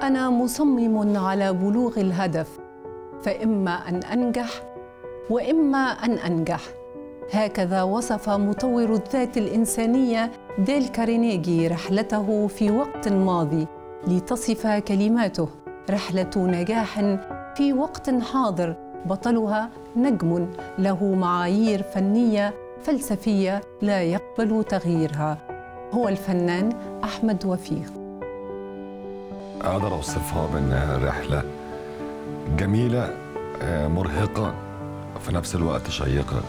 انا مصمم على بلوغ الهدف فاما ان انجح واما ان انجح هكذا وصف مطور الذات الانسانيه ديل كارينيجي رحلته في وقت ماضي لتصف كلماته رحله نجاح في وقت حاضر بطلها نجم له معايير فنيه فلسفيه لا يقبل تغييرها هو الفنان احمد وفيق اقدر اوصفها بانها رحله جميله آه، مرهقه في نفس الوقت شيقه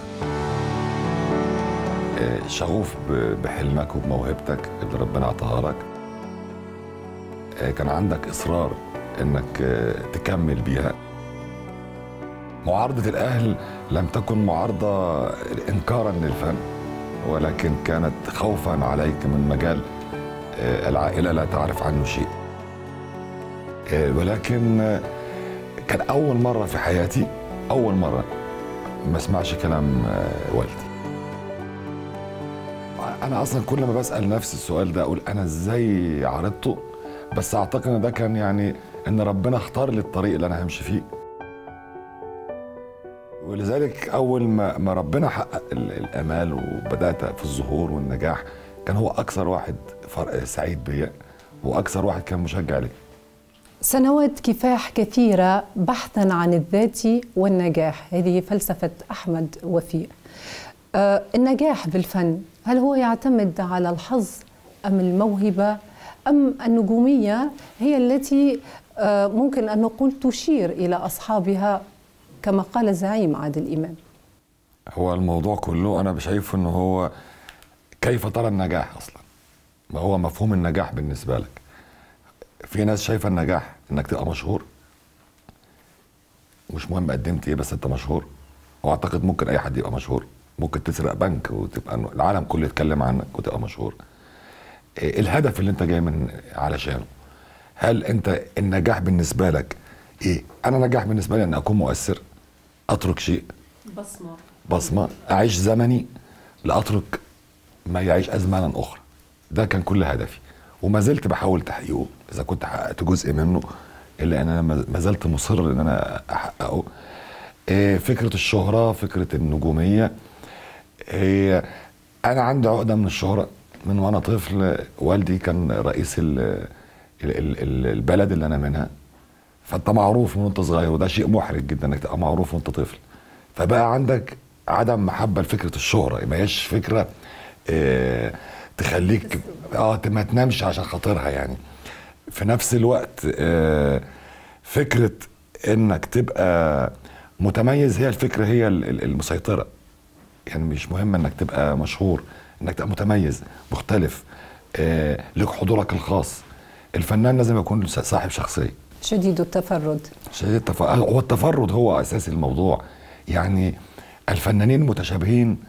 آه، شغوف ب- بحلمك وبموهبتك اللي ربنا عطاها لك آه، كان عندك اصرار انك آه، تكمل بيها معارضه الاهل لم تكن معارضه انكارا للفن ولكن كانت خوفا عليك من مجال آه، العائله لا تعرف عنه شيء آه، ولكن آه، كان اول مره في حياتي اول مره ما اسمعش كلام آه، والدي انا اصلا كل ما بسال نفسي السؤال ده اقول انا ازاي عرضته بس اعتقد ان ده كان يعني ان ربنا اختار لي الطريق اللي انا همشي فيه ولذلك اول ما ما ربنا حقق ال- الامال وبدات في الظهور والنجاح كان هو اكثر واحد فرق سعيد بيا واكثر واحد كان مشجع لي سنوات كفاح كثيرة بحثا عن الذات والنجاح هذه فلسفة أحمد وفيق آه النجاح بالفن هل هو يعتمد على الحظ أم الموهبة أم النجومية هي التي آه ممكن أن نقول تشير إلى أصحابها كما قال الزعيم عادل إمام هو الموضوع كله انا شايف ان هو كيف ترى النجاح اصلا ما هو مفهوم النجاح بالنسبه لك في ناس شايفه النجاح انك تبقى مشهور مش مهم قدمت ايه بس انت مشهور واعتقد ممكن اي حد يبقى مشهور ممكن تسرق بنك وتبقى العالم كله يتكلم عنك وتبقى مشهور إيه الهدف اللي انت جاي من علشانه هل انت النجاح بالنسبه لك ايه انا نجاح بالنسبه لي ان اكون مؤثر اترك شيء بصمة بصمه اعيش زمني لاترك ما يعيش ازمانا اخرى ده كان كل هدفي وما زلت بحاول تحقيقه اذا كنت حققت جزء منه الا ان انا ما زلت مصر ان انا احققه إيه، فكره الشهره فكره النجوميه هي انا عندي عقده من الشهره من وانا طفل والدي كان رئيس ال ال ال البلد اللي انا منها فانت معروف من وانت صغير وده شيء محرج جدا انك تبقى معروف وانت طفل فبقى عندك عدم محبه لفكره الشهره ما هيش فكره اه تخليك اه ما تنامش عشان خاطرها يعني في نفس الوقت اه فكره انك تبقى متميز هي الفكره هي ال- ال- المسيطره يعني مش مهم انك تبقى مشهور انك تبقى متميز مختلف آه لك حضورك الخاص الفنان لازم يكون صاحب شخصيه شديد التفرد شديد التف... هو التفرد هو اساس الموضوع يعني الفنانين متشابهين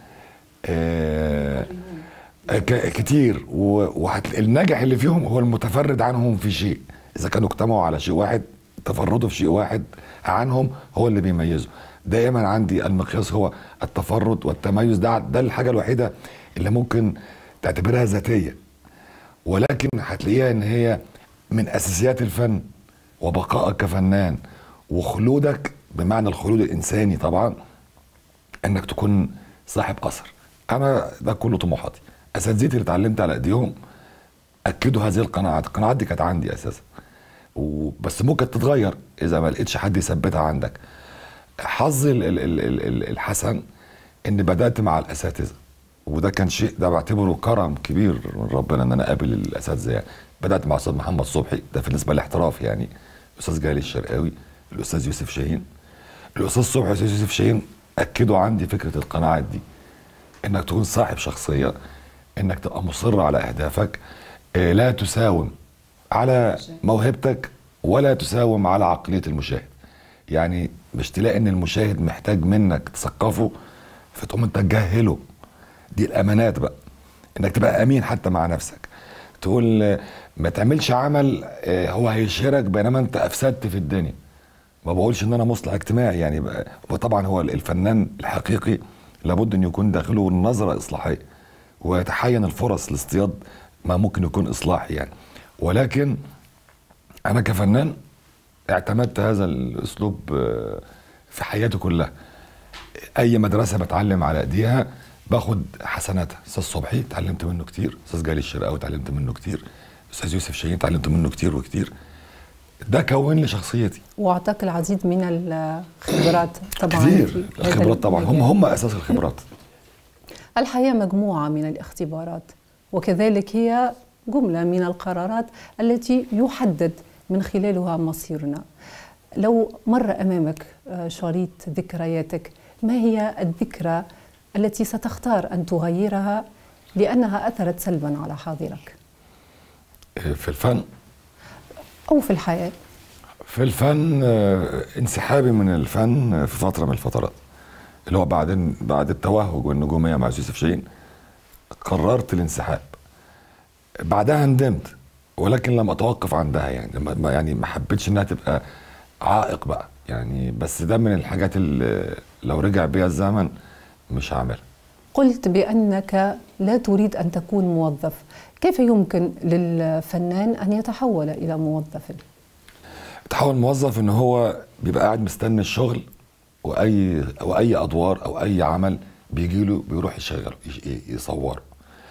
آه ك- كتير والناجح اللي فيهم هو المتفرد عنهم في شيء اذا كانوا اجتمعوا على شيء واحد تفردوا في شيء واحد عنهم هو اللي بيميزه دائما عندي المقياس هو التفرد والتميز ده ده الحاجه الوحيده اللي ممكن تعتبرها ذاتيه ولكن هتلاقيها ان هي من اساسيات الفن وبقائك كفنان وخلودك بمعنى الخلود الانساني طبعا انك تكون صاحب اثر انا ده كله طموحاتي اساتذتي اللي اتعلمت على ايديهم اكدوا هذه القناعات القناعات دي كانت عندي اساسا وبس ممكن تتغير اذا ما لقيتش حد يثبتها عندك حظي ال- ال- ال- ال- ال- الحسن اني بدات مع الاساتذه وده كان شيء ده بعتبره كرم كبير من ربنا ان انا اقابل الاساتذه يعني بدات مع الاستاذ محمد صبحي ده بالنسبه للاحتراف يعني الاستاذ جالي الشرقاوي الاستاذ يوسف شاهين الاستاذ صبحي والاستاذ يوسف شاهين اكدوا عندي فكره القناعات دي انك تكون صاحب شخصيه انك تبقى مصر على اهدافك آه، لا تساوم على موهبتك ولا تساوم على عقليه المشاهد يعني مش تلاقي ان المشاهد محتاج منك تثقفه فتقوم انت تجهله دي الامانات بقى انك تبقى امين حتى مع نفسك تقول آه، ما تعملش عمل آه، هو هيشهرك بينما انت افسدت في الدنيا ما بقولش ان انا مصلح اجتماعي يعني بقى وطبعا هو الفنان الحقيقي لابد ان يكون داخله نظره اصلاحيه ويتحين الفرص لاصطياد ما ممكن يكون اصلاحي يعني ولكن انا كفنان اعتمدت هذا الاسلوب آه، في حياتي كلها اي مدرسه بتعلم على ايديها باخد حسناتها استاذ صبحي اتعلمت منه كتير استاذ جالي الشرقاوي اتعلمت منه كتير استاذ يوسف شاهين اتعلمت منه كتير وكتير ده كون لي شخصيتي واعطاك العديد من الخبرات طبعا كتير في هذا الخبرات طبعا هم المجال. هم اساس الخبرات الحياة مجموعة من الاختبارات وكذلك هي جملة من القرارات التي يحدد من خلالها مصيرنا لو مر أمامك آه، شريط ذكرياتك ما هي الذكرى التي ستختار أن تغيرها لأنها أثرت سلبا على حاضرك آه، في الفن أو في الحياة في الفن آه، انسحابي من الفن آه، في فتره من الفترات اللي هو بعدين بعد التوهج والنجوميه مع يوسف شاهين قررت الانسحاب بعدها ندمت ولكن لم اتوقف عندها يعني ما- ما يعني ما حبيتش انها تبقى عائق بقى يعني بس ده من الحاجات اللي لو رجع بيها الزمن مش هعملها قلت بأنك لا تريد أن تكون موظف كيف يمكن للفنان أن يتحول إلى موظف؟ تحول موظف ان هو بيبقى قاعد مستني الشغل واي واي ادوار او اي عمل بيجي له بيروح يشغله يش- يصوره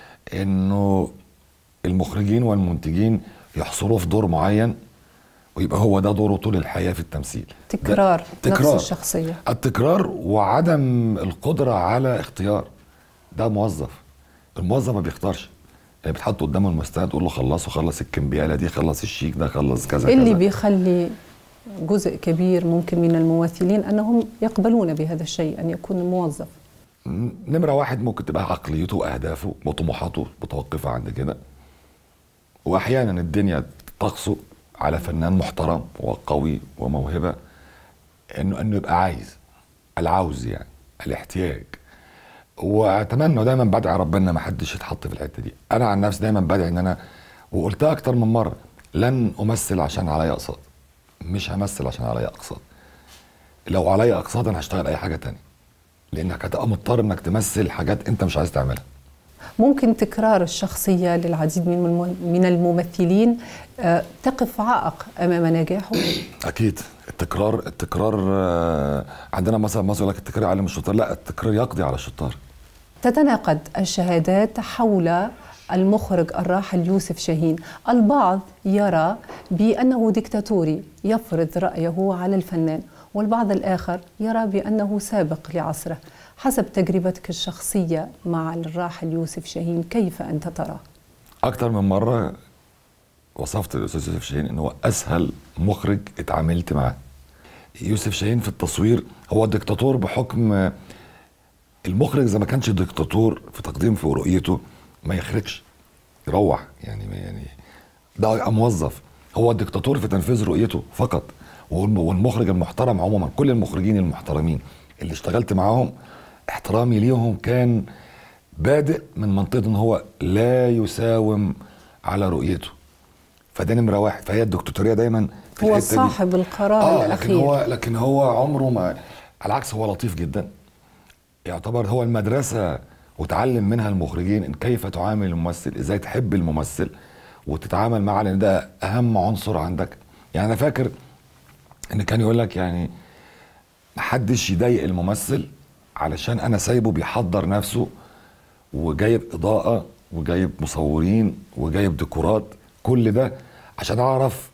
انه المخرجين والمنتجين يحصروه في دور معين ويبقى هو ده دوره طول الحياه في التمثيل ده تكرار نفس تكرار. الشخصية التكرار وعدم القدره على اختيار ده موظف الموظف ما بيختارش يعني بتحط قدامه المستند تقول له خلصه خلص الكمبياله دي خلص الشيك ده خلص كذا اللي كذا بيخلي جزء كبير ممكن من الممثلين أنهم يقبلون بهذا الشيء أن يكون موظف نمرة واحد ممكن تبقى عقليته وأهدافه وطموحاته متوقفة عند كده وأحيانا الدنيا تقسو على فنان محترم وقوي وموهبة إنه إنه يبقى عايز العوز يعني الاحتياج وأتمنى ودايما بدعي ربنا ما حدش يتحط في الحتة دي أنا عن نفسي دايما بدعي إن أنا وقلتها أكتر من مرة لن أمثل عشان عليا أقساط مش همثل عشان عليا أقساط لو عليا أقساط أنا هشتغل أي حاجة تانية لانك هتبقى مضطر انك تمثل حاجات انت مش عايز تعملها ممكن تكرار الشخصية للعديد من الم- من الممثلين آه، تقف عائق أمام نجاحه اكيد التكرار التكرار آه، عندنا مثلا مصر يقول لك التكرار يعلم الشطار لا التكرار يقضي على الشطار تتناقض الشهادات حول المخرج الراحل يوسف شاهين البعض يرى بأنه ديكتاتوري يفرض رأيه على الفنان والبعض الآخر يرى بأنه سابق لعصره حسب تجربتك الشخصية مع الراحل يوسف شاهين كيف أنت ترى؟ اكتر من مره وصفت الاستاذ يوسف شاهين ان هو اسهل مخرج اتعاملت معاه يوسف شاهين في التصوير هو ديكتاتور بحكم آه، المخرج اذا ما كانش ديكتاتور في تقديم في رؤيته ما يخرجش يروح يعني يعني ده يبقى موظف هو الدكتاتور في تنفيذ رؤيته فقط والم- والمخرج المحترم عموما كل المخرجين المحترمين اللي اشتغلت معاهم احترامي ليهم كان بادئ من منطقه ان هو لا يساوم على رؤيته فده نمره واحد فهي الدكتاتوريه دايما في هو الحته دي صاحب القرار اه لكن الأخير هو لكن هو عمره ما على العكس هو لطيف جدا يعتبر هو المدرسه وتعلم منها المخرجين ان كيف تعامل الممثل ازاي تحب الممثل وتتعامل معاه لان ده اهم عنصر عندك يعني انا فاكر ان كان يقول لك يعني محدش يضايق الممثل علشان انا سايبه بيحضر نفسه وجايب اضاءه وجايب مصورين وجايب ديكورات كل ده عشان اعرف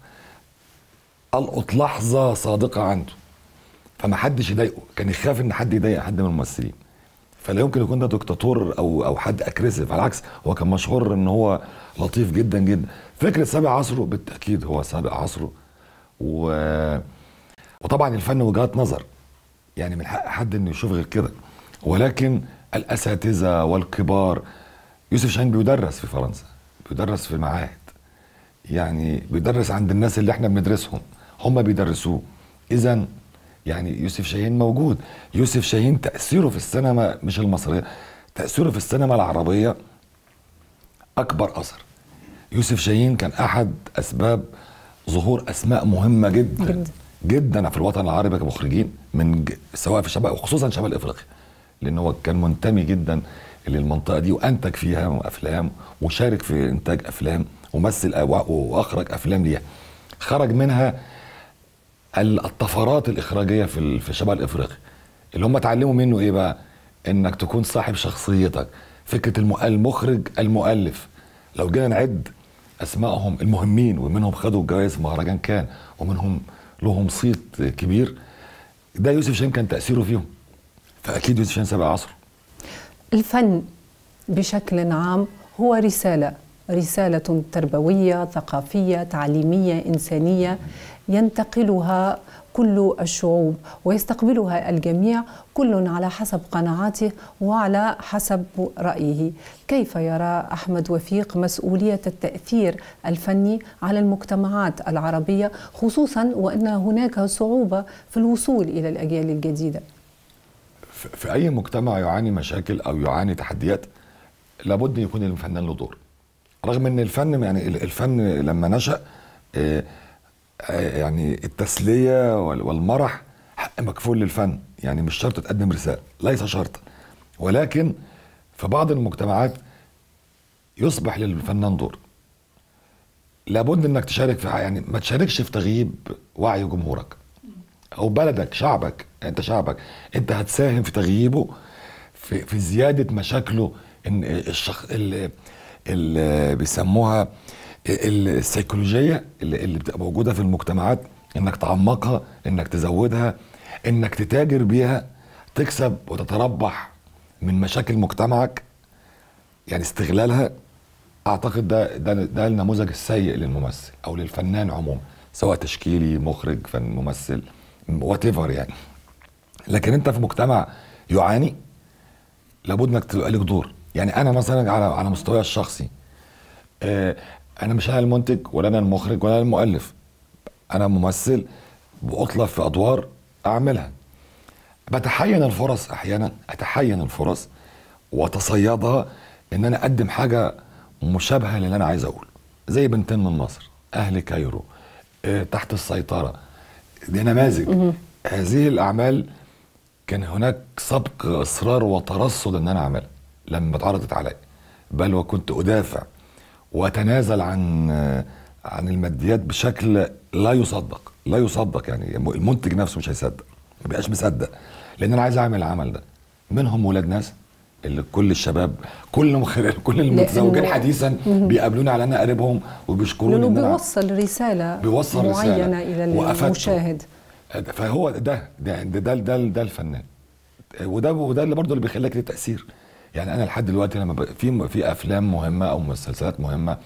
القط لحظه صادقه عنده فما حدش يضايقه كان يخاف ان حد يضايق حد من الممثلين فلا يمكن يكون ده دكتاتور او او حد اكريسيف على العكس هو كان مشهور ان هو لطيف جدا جدا فكره سابق عصره بالتاكيد هو سابق عصره و... وطبعا الفن وجهات نظر يعني من حق حد انه يشوف غير كده ولكن الاساتذه والكبار يوسف شاهين بيدرس في فرنسا بيدرس في المعاهد يعني بيدرس عند الناس اللي احنا بندرسهم هم بيدرسوه اذا يعني يوسف شاهين موجود يوسف شاهين تاثيره في السينما مش المصريه تاثيره في السينما العربيه اكبر اثر يوسف شاهين كان احد اسباب ظهور اسماء مهمه جدا جداً. جدا في الوطن العربي كمخرجين من ج... سواء في شمال وخصوصا شمال افريقيا لان هو كان منتمي جدا للمنطقه دي وانتج فيها افلام وشارك في انتاج افلام ومثل أو- واخرج افلام ليها خرج منها ال- الطفرات الاخراجيه في ال- في شمال افريقيا اللي هم اتعلموا منه ايه بقى انك تكون صاحب شخصيتك فكره الم- المخرج المؤلف لو جينا نعد اسمائهم المهمين ومنهم خدوا جوائز مهرجان كان ومنهم لهم صيت كبير ده يوسف شاهين كان تاثيره فيهم فاكيد يوسف شاهين سبق عصره الفن بشكل عام هو رسالة رسالة تربوية ثقافية تعليمية إنسانية ينتقلها كل الشعوب ويستقبلها الجميع كل على حسب قناعاته وعلى حسب رأيه كيف يرى أحمد وفيق مسؤولية التأثير الفني على المجتمعات العربية خصوصا وأن هناك صعوبة في الوصول إلى الأجيال الجديدة في في اي مجتمع يعاني مشاكل او يعاني تحديات لابد يكون الفنان له دور رغم ان الفن يعني ال- الفن لما نشا آه، آه، يعني التسليه وال- والمرح حق مكفول للفن يعني مش شرط تقدم رساله ليس شرطا ولكن في بعض المجتمعات يصبح للفنان دور لابد انك تشارك في يعني ما تشاركش في تغييب وعي جمهورك او بلدك شعبك انت شعبك انت هتساهم في تغييبه في, في زياده مشاكله ان الشخص اللي, اللي بيسموها السيكولوجيه اللي, اللي بتبقى موجوده في المجتمعات انك تعمقها انك تزودها انك تتاجر بيها تكسب وتتربح من مشاكل مجتمعك يعني استغلالها اعتقد ده ده ده النموذج السيء للممثل او للفنان عموما سواء تشكيلي مخرج فن ممثل وات يعني لكن انت في مجتمع يعاني لابد انك تبقى لك دور يعني انا مثلا على على مستواي الشخصي آه انا مش انا المنتج ولا انا المخرج ولا انا المؤلف انا ممثل باطلب في ادوار اعملها بتحين الفرص احيانا اتحين الفرص واتصيدها ان انا اقدم حاجه مشابهه للي انا عايز اقوله زي بنتين من مصر اهل كايرو آه، تحت السيطره دي نماذج هذه الاعمال كان هناك سبق اصرار وترصد ان انا اعملها لما اتعرضت علي بل وكنت ادافع واتنازل عن آه، عن الماديات بشكل لا يصدق لا يصدق يعني المنتج نفسه مش هيصدق ما بيبقاش مصدق لان انا عايز اعمل العمل ده منهم ولاد ناس اللي كل الشباب كل مخر... كل المتزوجين لأنه- حديثا بيقابلوني على ان انا قريبهم وبيشكروني لأنه ان انا بيوصل رسالة بيوصل معينة رسالة إلى وأفادته. المشاهد فهو ده ده ده ده, ده, ده الفنان وده وده اللي برضه اللي بيخليك ليه تاثير يعني انا لحد دلوقتي لما ب- في في افلام مهمه او مسلسلات مهمه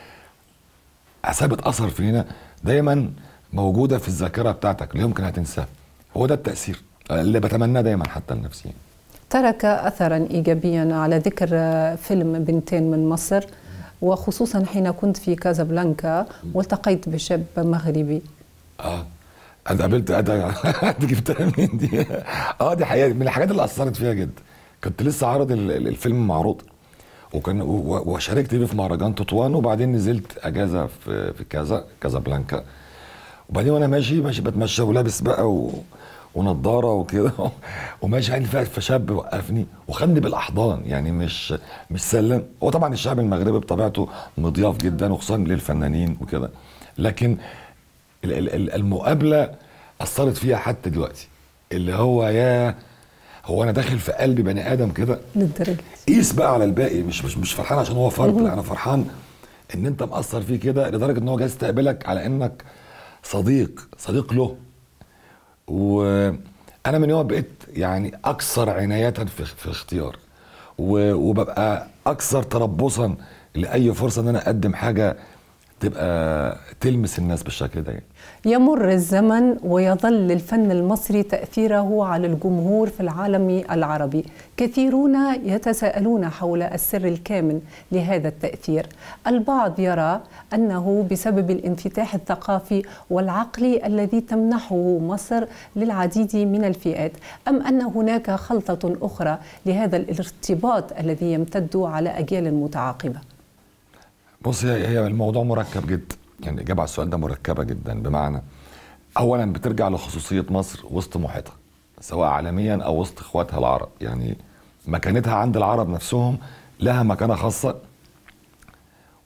سابت اثر فينا دايما موجوده في الذاكره بتاعتك لا يمكن هتنساها هو ده التاثير اللي بتمناه دايما حتى لنفسي ترك أثرا إيجابيا على ذكر آه، فيلم بنتين من مصر وخصوصا حين كنت في كازابلانكا والتقيت بشاب مغربي اه انا قابلت ادى دي جبتها منين دي اه دي حقيقه من الحاجات اللي اثرت فيها جدا كنت لسه عارض ال- ال- الفيلم معروض وكان و- و- وشاركت بيه في مهرجان تطوان وبعدين نزلت اجازه في في كازا كازابلانكا وبعدين وانا ماشي ماشي بتمشى ولابس بقى و... ونضاره وكده وماشي عندي فيها فشاب وقفني وخدني بالاحضان يعني مش مش سلم هو طبعا الشعب المغربي بطبيعته مضياف جدا وخصوصا للفنانين وكده لكن ال- ال- ال- المقابله اثرت فيها حتى دلوقتي اللي هو يا هو انا داخل في قلب بني ادم كده للدرجة قيس بقى على الباقي مش مش مش فرحان عشان هو فرد لا انا فرحان ان انت مأثر فيه كده لدرجه ان هو جاي يستقبلك على انك صديق صديق له وانا من يوم بقيت يعني اكثر عنايه في, في اختيار و- وببقى اكثر تربصا لاي فرصه ان انا اقدم حاجه تبقى تلمس الناس بالشكل ده يعني. يمر الزمن ويظل الفن المصري تأثيره على الجمهور في العالم العربي كثيرون يتساءلون حول السر الكامن لهذا التأثير البعض يرى أنه بسبب الانفتاح الثقافي والعقلي الذي تمنحه مصر للعديد من الفئات أم أن هناك خلطة أخرى لهذا الارتباط الذي يمتد على أجيال متعاقبة بص هي هي الموضوع مركب جدا يعني الاجابه على السؤال ده مركبه جدا بمعنى اولا بترجع لخصوصيه مصر وسط محيطها سواء عالميا او وسط اخواتها العرب يعني مكانتها عند العرب نفسهم لها مكانه خاصه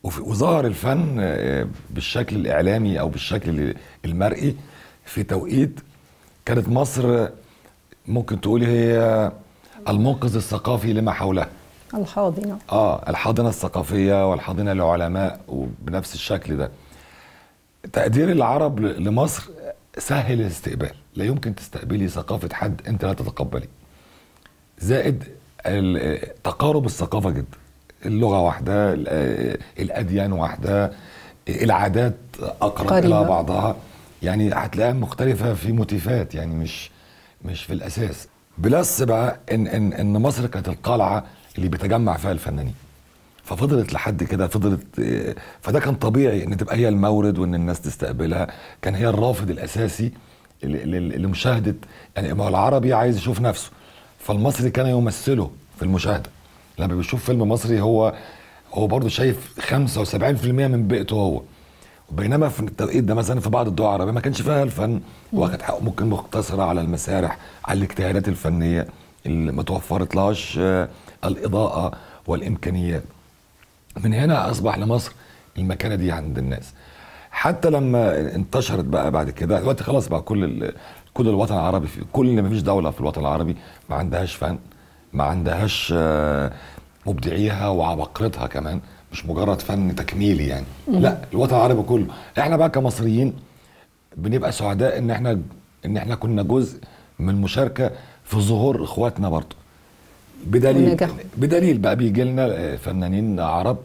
وفي- وظهر الفن آه، بالشكل الاعلامي او بالشكل المرئي في توقيت كانت مصر ممكن تقولي هي المنقذ الثقافي لما حولها الحاضنة اه الحاضنه الثقافيه والحاضنه للعلماء وبنفس الشكل ده تقدير العرب ل- لمصر سهل الاستقبال لا يمكن تستقبلي ثقافه حد انت لا تتقبلي زائد ال- تقارب الثقافه جدا اللغه واحده ال- الاديان واحده العادات اقرب قريبة. الى بعضها يعني هتلاقيها مختلفه في موتيفات يعني مش مش في الاساس بلس بقى ان ان ان مصر كانت القلعه اللي بيتجمع فيها الفنانين ففضلت لحد كده فضلت آه، فده كان طبيعي ان تبقى هي المورد وان الناس تستقبلها كان هي الرافد الاساسي ل- ل- لمشاهده يعني ما هو العربي عايز يشوف نفسه فالمصري كان يمثله في المشاهده لما بيشوف فيلم مصري هو هو برضه شايف 75% من بيئته هو بينما في التوقيت ده مثلا في بعض الدول العربيه ما كانش فيها الفن واخد حقه ممكن مقتصره على المسارح على الاجتهادات الفنيه اللي ما توفرت لهاش آه، الاضاءه والامكانيات من هنا اصبح لمصر المكانه دي عند الناس حتى لما انتشرت بقى بعد كده دلوقتي خلاص بقى كل ال- كل الوطن العربي في كل ما فيش دوله في الوطن العربي ما عندهاش فن ما عندهاش آه، مبدعيها وعباقرتها كمان مش مجرد فن تكميلي يعني لا الوطن العربي كله احنا بقى كمصريين بنبقى سعداء ان احنا ان احنا كنا جزء من المشاركه في ظهور اخواتنا برضه بدليل ونجاحهم. بدليل بقى بيجي لنا فنانين عرب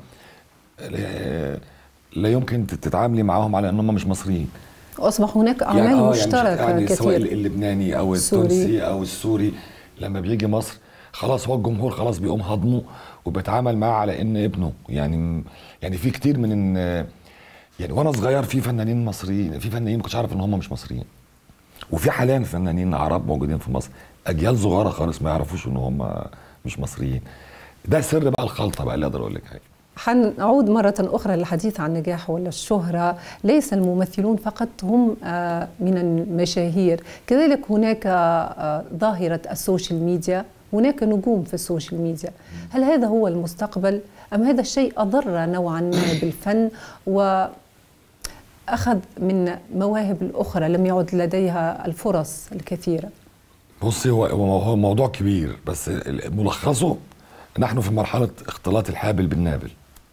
آه، لا يمكن تتعاملي معاهم على انهم مش مصريين أصبح هناك أعمال آه، مشتركة يعني سواء كثير اللبناني او السوري. التونسي او السوري لما بيجي مصر خلاص هو الجمهور خلاص بيقوم هضمه وبيتعامل معاه على ان ابنه يعني يعني في كتير من إن يعني وانا صغير في فنانين مصريين في فنانين ما كنتش عارف ان هم مش مصريين وفي حاليا فنانين عرب موجودين في مصر اجيال صغيره خالص ما يعرفوش ان هم مش مصريين ده سر بقى الخلطه بقى اللي اقدر اقول لك عليه حنعود مرة أخرى للحديث عن النجاح ولا الشهرة ليس الممثلون فقط هم آه، من المشاهير كذلك هناك آه، ظاهرة السوشيال ميديا هناك نجوم في السوشيال ميديا هل هذا هو المستقبل أم هذا الشيء أضر نوعا ما بالفن وأخذ من مواهب الأخرى لم يعد لديها الفرص الكثيرة بصي هو هو هو موضوع كبير بس ملخصه نحن في مرحله اختلاط الحابل بالنابل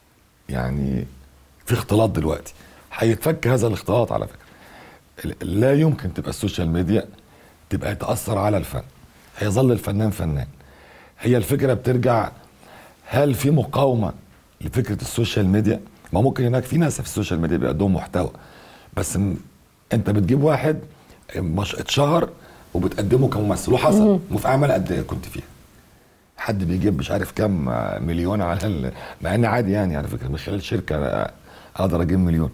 يعني في اختلاط دلوقتي هيتفك هذا الاختلاط على فكره لا يمكن تبقى السوشيال ميديا تبقى تاثر على الفن هيظل الفنان فنان هي الفكره بترجع هل في مقاومه لفكره السوشيال ميديا ما ممكن هناك في ناس في السوشيال ميديا بيقدموا محتوى بس م- انت بتجيب واحد مش اتشهر وبتقدمه كممثل وحصل وفي اعمال قد ايه كنت فيها حد بيجيب مش عارف كام مليون على ال... مع ان عادي يعني على فكره من خلال شركه أنا اقدر اجيب مليون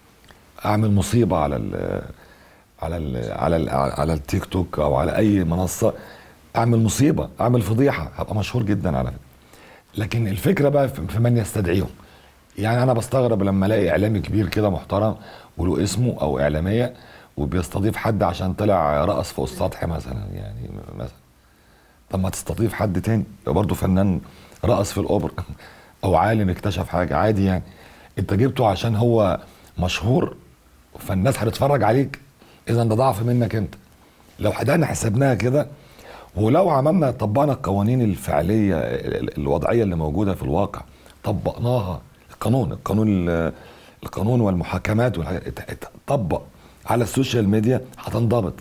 اعمل مصيبه على ال على ال على ال على التيك توك او على اي منصه اعمل مصيبه اعمل فضيحه هبقى مشهور جدا على فكره لكن الفكره بقى في في من يستدعيهم يعني انا بستغرب لما الاقي اعلامي كبير كده محترم وله اسمه او اعلاميه وبيستضيف حد عشان طلع رقص فوق السطح مثلا يعني مثلا طب ما تستضيف حد تاني يبقى برضه فنان رقص في الاوبرا او عالم اكتشف حاجه عادي يعني انت جبته عشان هو مشهور فالناس هتتفرج عليك اذا ده ضعف منك انت لو حدانا حسبناها كده ولو عملنا طبقنا القوانين الفعليه ال- ال- الوضعيه اللي موجوده في الواقع طبقناها القانون القانون ال- القانون والمحاكمات والحاجات ات- ات- طبق على السوشيال ميديا هتنضبط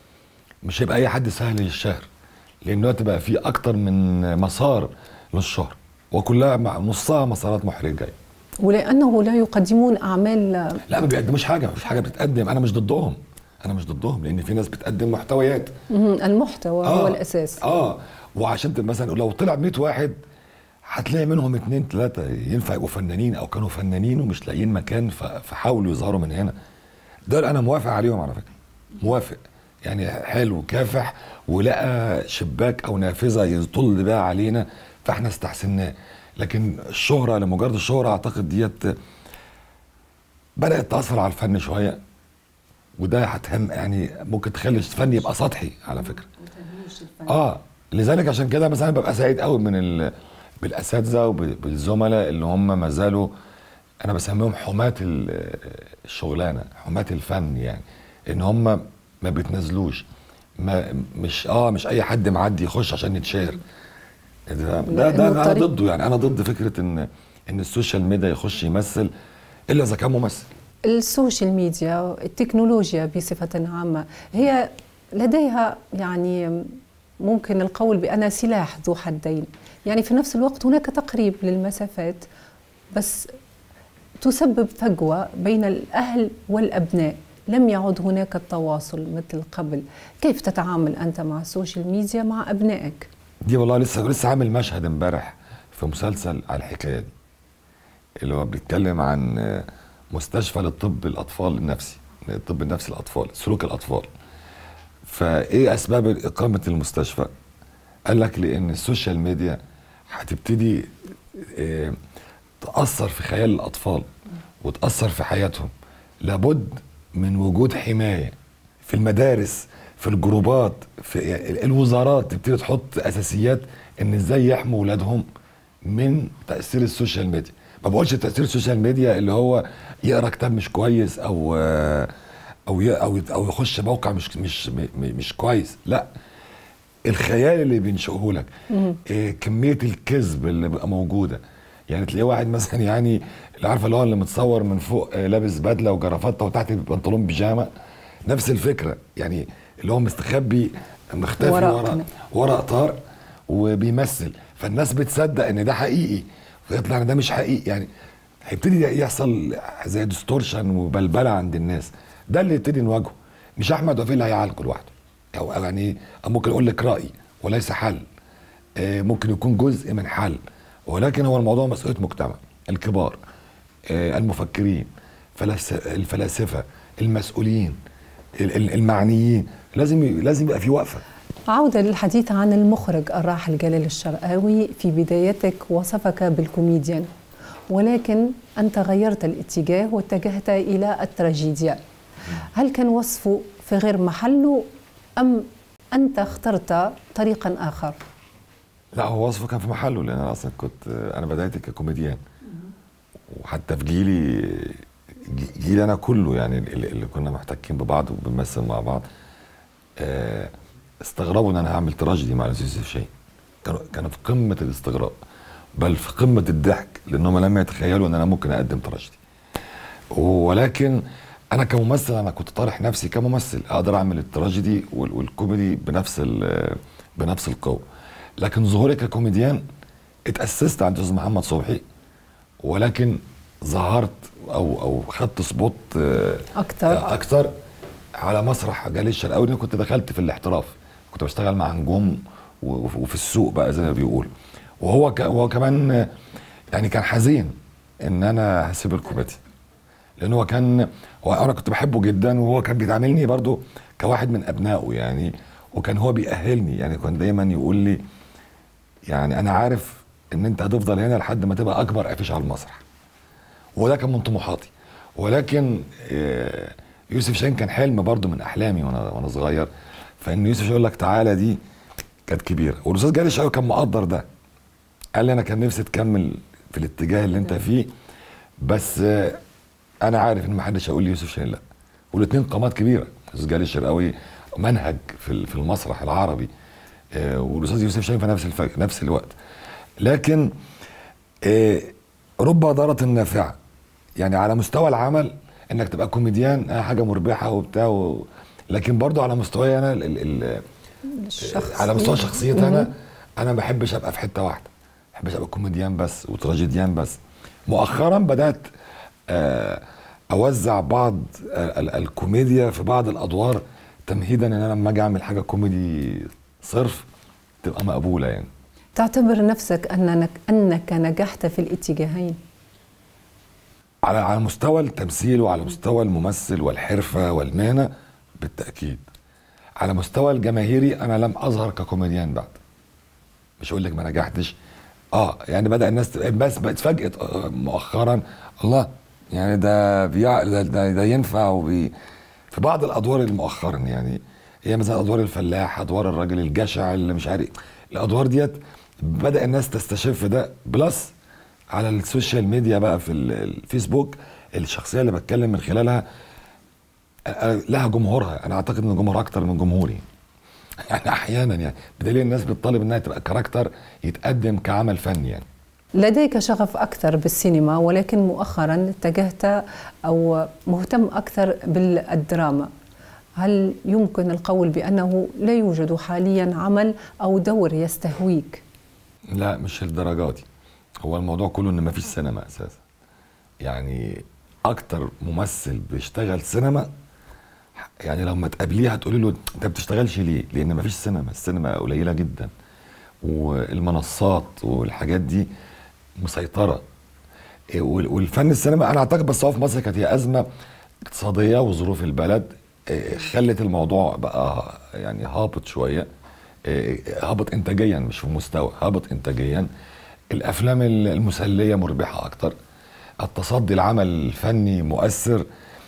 مش هيبقى اي حد سهل للشهر لان دلوقتي بقى في اكتر من مسار للشهر وكلها مع- نصها مسارات محرجه ولأنه لا يقدمون أعمال لا ما بيقدموش حاجه مفيش حاجه بتتقدم انا مش ضدهم انا مش ضدهم لان في ناس بتقدم محتويات مهم. المحتوى هو الأساس اه وعشان ت- مثلا لو طلع 100 واحد هتلاقي منهم اتنين تلاته ينفع يبقوا فنانين او كانوا فنانين ومش لاقيين مكان ف- فحاولوا يظهروا من هنا دول انا موافق عليهم على فكره موافق يعني حلو كافح ولقى شباك او نافذه يطل بيها علينا فاحنا استحسناه لكن الشهره لمجرد الشهره اعتقد ديت بدات تاثر على الفن شويه وده هتهم يعني ممكن تخلي الفن يبقى سطحي على فكره اه لذلك عشان كده مثلا ببقى سعيد قوي من ال... بالاساتذه وبالزملاء اللي هم ما زالوا انا بسميهم حماة ال- الشغلانه حماة الفن يعني ان هم ما بيتنازلوش ما مش اه مش اي حد معدي يخش عشان يتشهر ده ده, ده لأنه انا الطريق- ضده يعني انا ضد فكره ان ان السوشيال ميديا يخش يمثل الا اذا كان ممثل السوشيال ميديا التكنولوجيا بصفة عامة هي لديها يعني ممكن القول بأنها سلاح ذو حدين يعني في نفس الوقت هناك تقريب للمسافات بس تسبب فجوة بين الأهل والأبناء لم يعد هناك التواصل مثل قبل كيف تتعامل أنت مع السوشيال ميديا مع أبنائك؟ دي والله لسه لسه عامل مشهد امبارح في مسلسل على الحكايه دي اللي هو بيتكلم عن آه، مستشفى للطب الاطفال النفسي الطب النفسي الاطفال سلوك الاطفال فايه اسباب اقامه المستشفى قال لك لان السوشيال ميديا هتبتدي آه، تاثر في خيال الاطفال وتاثر في حياتهم لابد من وجود حمايه في المدارس في الجروبات في يعني الوزارات تبتدي تحط اساسيات ان ازاي يحموا اولادهم من تاثير السوشيال ميديا ما بقولش تاثير السوشيال ميديا اللي هو يقرا كتاب مش كويس او آه، او ي- او او يخش موقع مش مش م- مش كويس لا الخيال اللي بينشئه لك إيه كميه الكذب اللي بقى موجوده يعني تلاقيه واحد مثلا يعني اللي عارفه اللي هو اللي متصور من فوق آه، لابس بدله وجرافته وتحت بنطلون بيجامه نفس الفكره يعني اللي هو مستخبي مختفي وراء ورا قناة. ورا اطار وبيمثل فالناس بتصدق ان ده حقيقي ويطلع ان ده مش حقيقي يعني هيبتدي يحصل زي ديستورشن وبلبله عند الناس ده اللي يبتدي نواجهه مش احمد وفيق اللي هيعالجه لوحده او أو يعني أو ممكن اقول لك راي وليس حل آه، ممكن يكون جزء من حل ولكن هو الموضوع مسؤوليه مجتمع الكبار آه، المفكرين فلس- الفلاسفه المسؤولين ال- ال- المعنيين لازم ي- لازم يبقى في وقفه عودة للحديث عن المخرج الراحل جلال الشرقاوي في بدايتك وصفك بالكوميديان ولكن أنت غيرت الاتجاه واتجهت إلى التراجيديا هل كان وصفه في غير محله أم أنت اخترت طريقا آخر؟ لا هو وصفه كان في محله لان انا اصلا كنت انا بدات ككوميديان وحتى في جيلي جي- جيلي انا كله يعني اللي اللي كنا محتكين ببعض وبنمثل مع بعض آه، استغربوا ان انا هعمل تراجيدي مع الاستاذ يوسف شاهين كانوا كانوا في قمه الاستغراب بل في قمه الضحك لانهم لم يتخيلوا ان انا ممكن اقدم تراجيدي ولكن انا كممثل انا كنت طارح نفسي كممثل اقدر اعمل التراجيدي وال- والكوميدي بنفس ال- بنفس القوه لكن ظهوري ككوميديان اتاسست عند استاذ محمد صبحي ولكن ظهرت او او خدت سبوت آه، أكتر. اكتر على مسرح جلال الشرقاوي لأن كنت دخلت في الاحتراف كنت بشتغل مع نجوم و- وفي السوق بقى زي ما بيقولوا وهو ك- وهو كمان آه، يعني كان حزين ان انا هسيب الكوميديا لان هو كان هو انا كنت بحبه جدا وهو كان بيعاملني برضو كواحد من ابنائه يعني وكان هو بيأهلني يعني كان دايما يقول لي يعني انا عارف ان انت هتفضل هنا لحد ما تبقى اكبر قفيش على المسرح وده كان من طموحاتي ولكن آه، يوسف شاهين كان حلم برضو من احلامي وانا وانا صغير فان يوسف شاهين يقول لك تعالى دي كانت كبيره والاستاذ جاري الشاوي كان مقدر ده قال لي انا كان نفسي تكمل في الاتجاه اللي انت فيه بس آه، انا عارف ان ما حدش هيقول لي يوسف شاهين لا والاثنين قامات كبيره الاستاذ جاري الشرقاوي منهج في ال- في المسرح العربي آه، والاستاذ يوسف شاهين في نفس الفج... نفس الوقت لكن آه، رب ضارة نافعة يعني على مستوى العمل انك تبقى كوميديان آه، حاجه مربحه وبتاع و... لكن برضو على مستواي انا ال... ال... ال... الشخص على مستوى شخصيتي انا انا ما بحبش ابقى في حته واحده ما بحبش ابقى كوميديان بس وتراجيديان بس مؤخرا بدات آه، اوزع بعض ال- ال- الكوميديا في بعض الادوار تمهيدا ان انا لما اجي اعمل حاجه كوميدي صرف تبقى مقبوله يعني تعتبر نفسك أنك, أنك نجحت في الاتجاهين على على مستوى التمثيل وعلى مستوى الممثل والحرفه والمهنه بالتاكيد على مستوى الجماهيري انا لم اظهر ككوميديان بعد مش اقول لك ما نجحتش اه يعني بدا الناس تبقى- بس اتفاجئت آه، مؤخرا الله يعني ده بيع ده, ده, ده ينفع وبي في بعض الادوار اللي مؤخرا يعني هي مثلا ادوار الفلاح ادوار الراجل الجشع اللي مش عارف الادوار ديت بدا الناس تستشف ده بلس على السوشيال ميديا بقى في ال- الفيسبوك الشخصيه اللي بتكلم من خلالها آه، لها جمهورها انا اعتقد ان جمهورها اكتر من جمهوري يعني احيانا يعني بدليل الناس بتطالب انها تبقى كاركتر يتقدم كعمل فني يعني لديك شغف أكثر بالسينما ولكن مؤخرا اتجهت أو مهتم أكثر بالدراما هل يمكن القول بأنه لا يوجد حاليا عمل أو دور يستهويك؟ لا مش الدرجات دي هو الموضوع كله ان مفيش سينما اساسا يعني اكتر ممثل بيشتغل سينما يعني لما تقابليه هتقولي له انت ما بتشتغلش ليه لان مفيش سينما السينما قليله جدا والمنصات والحاجات دي مسيطره إيه، وال- والفن السينما انا اعتقد بس هو في مصر كانت هي ازمه اقتصاديه وظروف البلد إيه، خلت الموضوع بقى يعني هابط شويه إيه، هابط انتاجيا مش في مستوى هابط انتاجيا الافلام المسليه مربحه اكتر التصدي العمل الفني مؤثر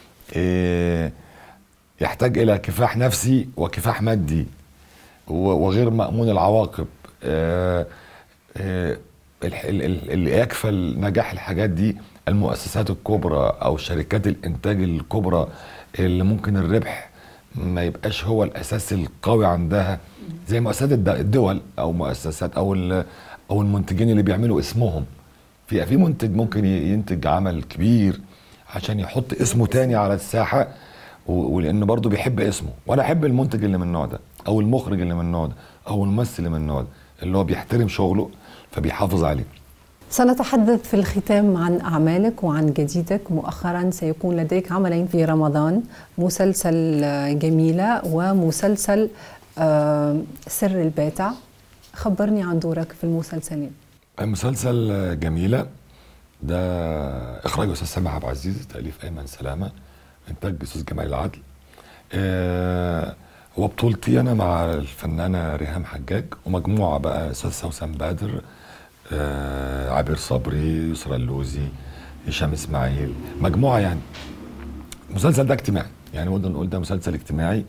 إيه، يحتاج الى كفاح نفسي وكفاح مادي و- وغير مأمون العواقب آه، آه، الح- ال- ال- اللي يكفل نجاح الحاجات دي المؤسسات الكبرى او شركات الانتاج الكبرى اللي ممكن الربح ما يبقاش هو الاساس القوي عندها زي مؤسسات الد- الدول او مؤسسات او ال- او المنتجين اللي بيعملوا اسمهم في في منتج ممكن ي- ينتج عمل كبير عشان يحط اسمه تاني على الساحه و- ولانه برضه بيحب اسمه وانا احب المنتج اللي من النوع ده او المخرج اللي من النوع ده او الممثل اللي من النوع ده اللي هو بيحترم شغله فبيحافظ عليه سنتحدث في الختام عن أعمالك وعن جديدك مؤخرا سيكون لديك عملين في رمضان مسلسل آه، جميلة ومسلسل آه، سر الباتع خبرني عن دورك في المسلسلين مسلسل جميلة ده إخراج أستاذ سامح عبد العزيز تأليف أيمن سلامة إنتاج أستاذ جمال العدل آه هو بطولتي أنا مع الفنانة ريهام حجاج ومجموعة بقى أستاذ سوسن بدر آه عبير صبري يسرى اللوزي هشام إسماعيل مجموعة يعني المسلسل ده اجتماعي يعني نقدر نقول ده مسلسل اجتماعي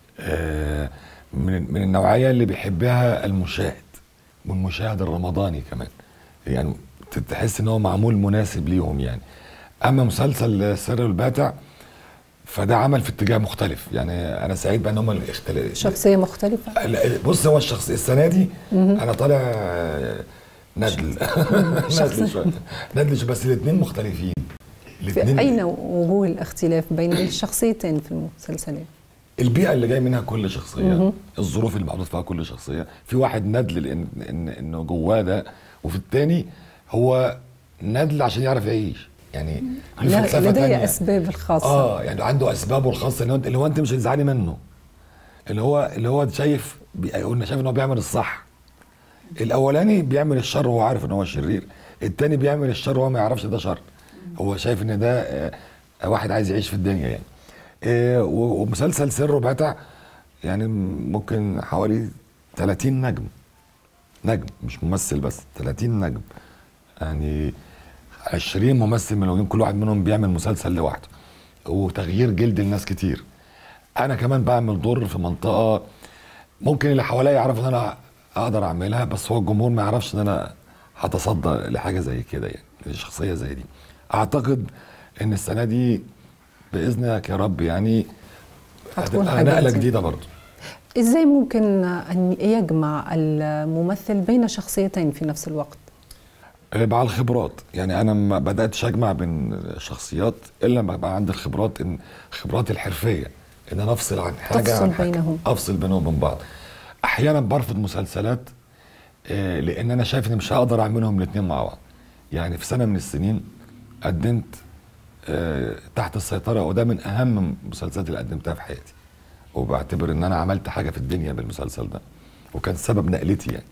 آه، من من النوعيه اللي بيحبها المشاهد والمشاهد الرمضاني كمان يعني تحس ان هو معمول مناسب ليهم يعني اما مسلسل سر الباتع فده عمل في اتجاه مختلف يعني انا سعيد بان هم الاختلاف شخصية مختلفة لا، بص هو الشخص السنه دي انا طالع آه، ندل ندل شويه ندل شوية، بس الاثنين مختلفين في أين وجوه الاختلاف بين الشخصيتين في المسلسلين البيئه اللي جاي منها كل شخصيه الظروف اللي محطوط فيها كل شخصيه في واحد ندل لان ان انه جواه ده وفي الثاني هو ندل عشان يعرف يعيش يعني له لا- فلسفة لدي تانية. أسباب الخاصة اه يعني عنده اسبابه الخاصه اللي هو اللي هو انت مش هتزعلي منه اللي هو اللي هو شايف بي- قلنا شايف ان هو بيعمل الصح الاولاني بيعمل الشر وهو عارف ان هو شرير التاني بيعمل الشر وهو ما يعرفش ده شر هو شايف ان ده آه، واحد عايز يعيش في الدنيا يعني آه، و- ومسلسل سر وبتع يعني ممكن حوالي 30 نجم نجم مش ممثل بس 30 نجم يعني 20 ممثل ملونين كل واحد منهم بيعمل مسلسل لوحده وتغيير جلد لناس كتير انا كمان بعمل دور في منطقه ممكن اللي حواليا يعرفوا ان انا اقدر اعملها بس هو الجمهور ما يعرفش ان انا هتصدى لحاجه زي كده يعني لشخصيه زي دي اعتقد ان السنه دي باذنك يا رب يعني هتكون هتبقى حاجة نقله لذيذة. جديده برضه إزاي ممكن أن يجمع الممثل بين شخصيتين في نفس الوقت مع الخبرات يعني انا ما بداتش اجمع بين شخصيات الا لما بقى عندي الخبرات ان خبرات الحرفيه ان انا افصل عن حاجه تفصل عن حاجة. بينهم. افصل بينهم وبين بعض احيانا برفض مسلسلات آه، لان انا شايف اني مش هقدر اعملهم الاثنين مع بعض يعني في سنه من السنين قدمت آه، تحت السيطره وده من اهم المسلسلات اللي قدمتها في حياتي وبعتبر ان انا عملت حاجه في الدنيا بالمسلسل ده وكان سبب نقلتي يعني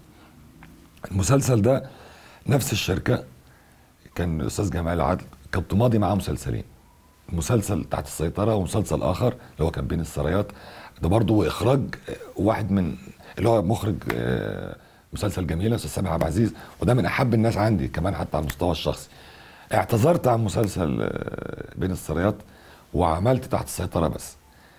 المسلسل ده نفس الشركه كان الاستاذ جمال عدل كنت ماضي معاه مسلسلين مسلسل تحت السيطره ومسلسل اخر اللي هو كان بين السرايات ده برضه اخراج آه، واحد من اللي هو مخرج آه، مسلسل جميله استاذ سامح عبد العزيز وده من احب الناس عندي كمان حتى على المستوى الشخصي اعتذرت عن مسلسل آه، بين السرايات وعملت تحت السيطره بس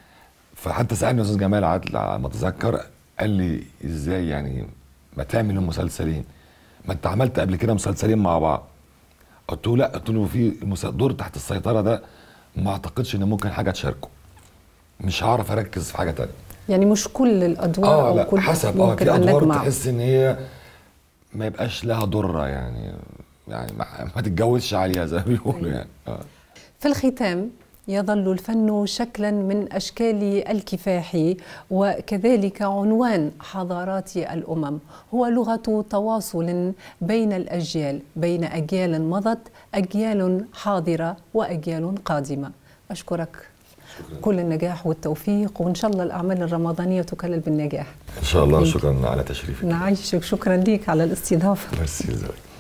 فحتى سالني استاذ جمال عدل على ما اتذكر قال لي ازاي يعني ما تعمل المسلسلين ما انت عملت قبل كده مسلسلين مع بعض قلت له لا قلت له في المسا- دور تحت السيطره ده ما اعتقدش ان ممكن حاجه تشاركه مش هعرف اركز في حاجه تانية يعني مش كل الادوار اه او لا كل حسب اه ممكن في ان ادوار نجمع تحس ان هي ما يبقاش لها ضره يعني يعني ما, ما تتجوزش عليها زي ما بيقولوا يعني اه في الختام يظل الفن شكلا من اشكال الكفاح وكذلك عنوان حضارات الامم هو لغه تواصل بين الاجيال بين اجيال مضت اجيال حاضره واجيال قادمه اشكرك كل النجاح والتوفيق وان شاء الله الاعمال الرمضانيه تكلل بالنجاح ان شاء الله Thank you. شكرا على تشريفك نعيشك شكرا لك على الاستضافه ميرسي زوي